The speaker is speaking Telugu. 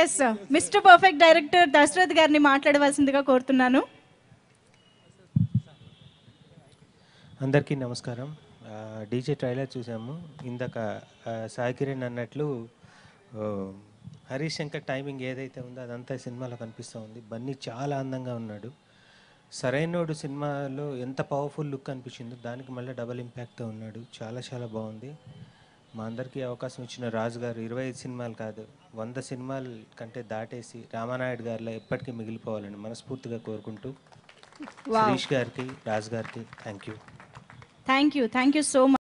Yes mister perfect director Dasarath గారిని మాట్లాడవలసిందిగా కోరుతున్నాను అందరికీ నమస్కారం ఆ, డీజే ట్రైలర్ చూసాము ఇందాక ఆ, సాయి కిరణ్ అన్నట్లు ఓ, హరీష్ శంకర్ టైమింగ్ ఏదైతే ఉందో అదంతా ఈ సినిమాలో కనిపిస్తూ ఉంది బన్నీ చాలా అందంగా ఉన్నాడు సరైనోడు సినిమాలో ఎంత పవర్ఫుల్ లుక్ అనిపించిందో దానికి మళ్ళీ డబల్ ఇంపాక్ట్తో ఉన్నాడు చాలా చాలా బాగుంది మా అందరికీ అవకాశం ఇచ్చిన రాజు గారు ఇరవై ఐదు సినిమాలు కాదు వంద సినిమాల కంటే దాటేసి రామానాయుడు గారిలో ఎప్పటికీ మిగిలిపోవాలని మనస్ఫూర్తిగా కోరుకుంటూ Wow. శిరీష్ గారికి రాజు గారికి thank you thank you thank you so much